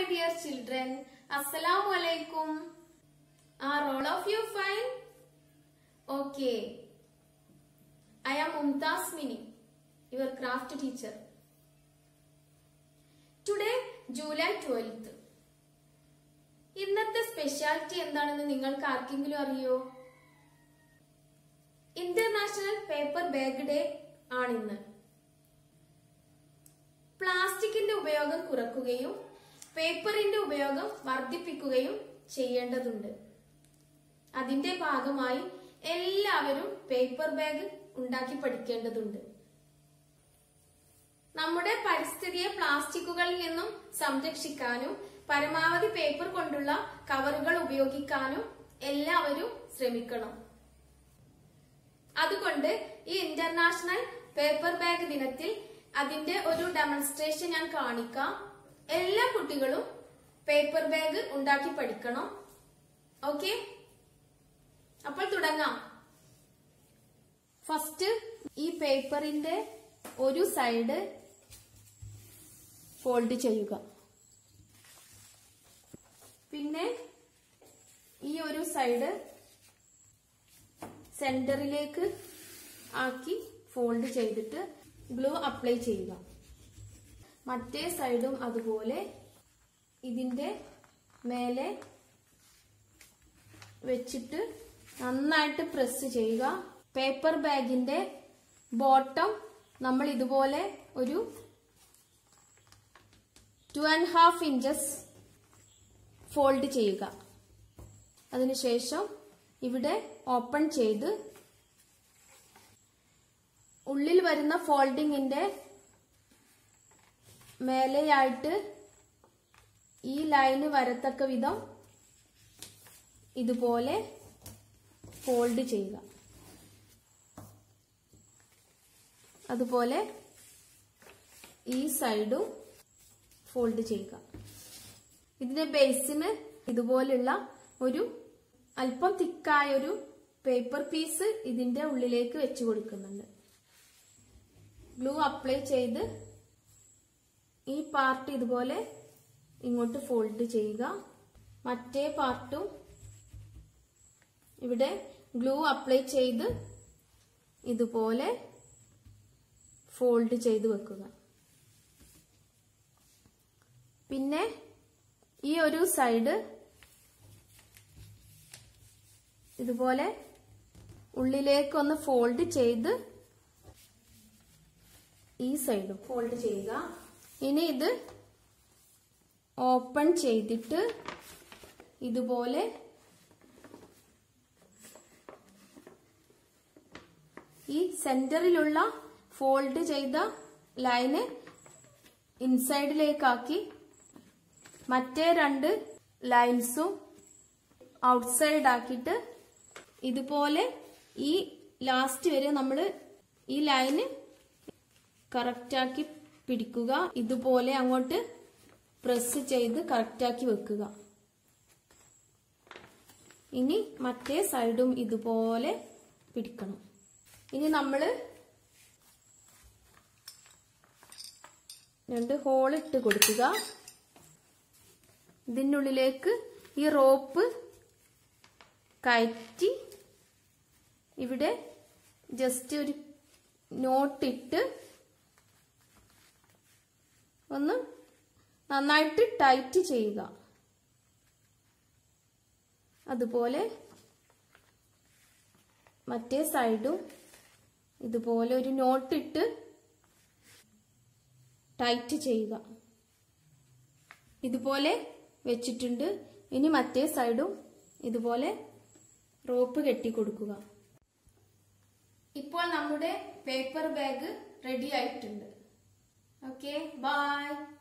my dear children. Assalamu alaikum. Are all of you fine? Okay. I am Mumtaz Mini, your craft teacher. Today, July 12th. ഇന്നത്തെ speciality എന്താണെന്ന് നിങ്ങൾക്ക് ആർക്കെങ്കിലും അറിയോ international paper bag day ആണിന്ന് പ്ലാസ്റ്റിക്കിന്റെ ഉപയോഗം കുറക്കുകയും പേപ്പറിന്റെ ഉപയോഗം വർദ്ധിപ്പിക്കുകയും ചെയ്യേണ്ടതുണ്ട് അതിന്റെ ഭാഗമായി എല്ലാവരും പേപ്പർ ബാഗ് ഉണ്ടാക്കി പഠിക്കേണ്ടതുണ്ട് നമ്മുടെ പരിസ്ഥിതിയെ പ്ലാസ്റ്റിക്കുകളിൽ നിന്നും സംരക്ഷിക്കാനും പരമാവധി പേപ്പർ കൊണ്ടുള്ള കവറുകൾ ഉപയോഗിക്കാനും എല്ലാവരും ശ്രമിക്കണം അതുകൊണ്ട് ഈ ഇന്റർനാഷണൽ പേപ്പർ ബാഗ് ദിനത്തിൽ അതിന്റെ ഒരു ഡെമോൺസ്ട്രേഷൻ ഞാൻ കാണിക്കാം എല്ലാ കുട്ടികളും പേപ്പർ ബാഗ് ഉണ്ടാക്കി പഠിക്കണം ഓക്കെ അപ്പോൾ തുടങ്ങാം ഫസ്റ്റ് ഈ പേപ്പറിന്റെ ഒരു സൈഡ് ഫോൾഡ് ചെയ്യുക പിന്നെ ഈ ഒരു സൈഡ് സെന്ററിലേക്ക് ആക്കി ഫോൾഡ് ചെയ്തിട്ട് ഗ്ലൂ അപ്ലൈ ചെയ്യുക മറ്റേ സൈഡും അതുപോലെ ഇതിന്റെ മേലെ വെച്ചിട്ട് നന്നായിട്ട് പ്രസ് ചെയ്യുക പേപ്പർ ബാഗിന്റെ ബോട്ടം നമ്മൾ ഇതുപോലെ ഒരു two and half inches fold ചെയ്യുക അതിനുശേഷം ഇവിടെ ഓപ്പൺ ചെയ്ത് ഉള്ളിൽ വരുന്ന ഫോൾഡിങ്ങിന്റെ മേലെയായിട്ട് ഈ ലൈന് വരത്തക്ക വിധം ഇതുപോലെ ഫോൾഡ് ചെയ്യുക അതുപോലെ ഈ സൈഡും ഫോൾഡ് ചെയ്യുക ഇതിന്റെ ബേസിന് ഇതുപോലുള്ള ഒരു അല്പം തിക്കായ ഒരു പേപ്പർ പീസ് ഇതിന്റെ ഉള്ളിലേക്ക് വെച്ച് കൊടുക്കുന്നുണ്ട് ഗ്ലൂ അപ്ലൈ ചെയ്ത് ഈ പാർട്ട് ഇതുപോലെ ഇങ്ങോട്ട് ഫോൾഡ് ചെയ്യുക മറ്റേ പാർട്ടും ഇവിടെ ഗ്ലൂ അപ്ലൈ ചെയ്ത് ഇതുപോലെ ഫോൾഡ് ചെയ്ത് വെക്കുക പിന്നെ ഈ ഒരു സൈഡ് ഇതുപോലെ ഉള്ളിലേക്ക് ഒന്ന് ഫോൾഡ് ചെയ്ത് ഈ സൈഡും ഫോൾഡ് ചെയ്യുക ഇനി ഇത് ഓപ്പൺ ചെയ്തിട്ട് ഇതുപോലെ ഈ സെന്ററിലുള്ള ഫോൾഡ് ചെയ്ത ലൈന് ഇൻസൈഡിലേക്കാക്കി മറ്റേ രണ്ട് ലൈൻസും ഔട്ട്സൈഡ് ആക്കിയിട്ട് ഇതുപോലെ ഈ ലാസ്റ്റ് വരെ നമ്മൾ ഈ ലൈന് കറക്റ്റാക്കി പിടിക്കുക ഇതുപോലെ അങ്ങോട്ട് പ്രസ് ചെയ്ത് കറക്റ്റാക്കി വെക്കുക ഇനി മറ്റേ സൈഡും ഇതുപോലെ പിടിക്കണം ഇനി നമ്മൾ രണ്ട് ഹോൾ ഇട്ട് കൊടുക്കുക ഇതിനുള്ളിലേക്ക് ഈ റോപ്പ് കയറ്റി ഇവിടെ ജസ്റ്റ് ഒരു നോട്ടിട്ട് ഒന്ന് നന്നായിട്ട് ടൈറ്റ് ചെയ്യുക അതുപോലെ മറ്റേ സൈഡും ഇതുപോലെ ഒരു നോട്ടിട്ട് ടൈറ്റ് ചെയ്യുക ഇതുപോലെ വെച്ചിട്ടുണ്ട് ഇനി മറ്റേ സൈഡും ഇതുപോലെ റോപ്പ് കെട്ടി കൊടുക്കുക ഇപ്പോൾ നമ്മുടെ പേപ്പർ ബാഗ് റെഡി ആയിട്ടുണ്ട് ഓക്കെ ബൈ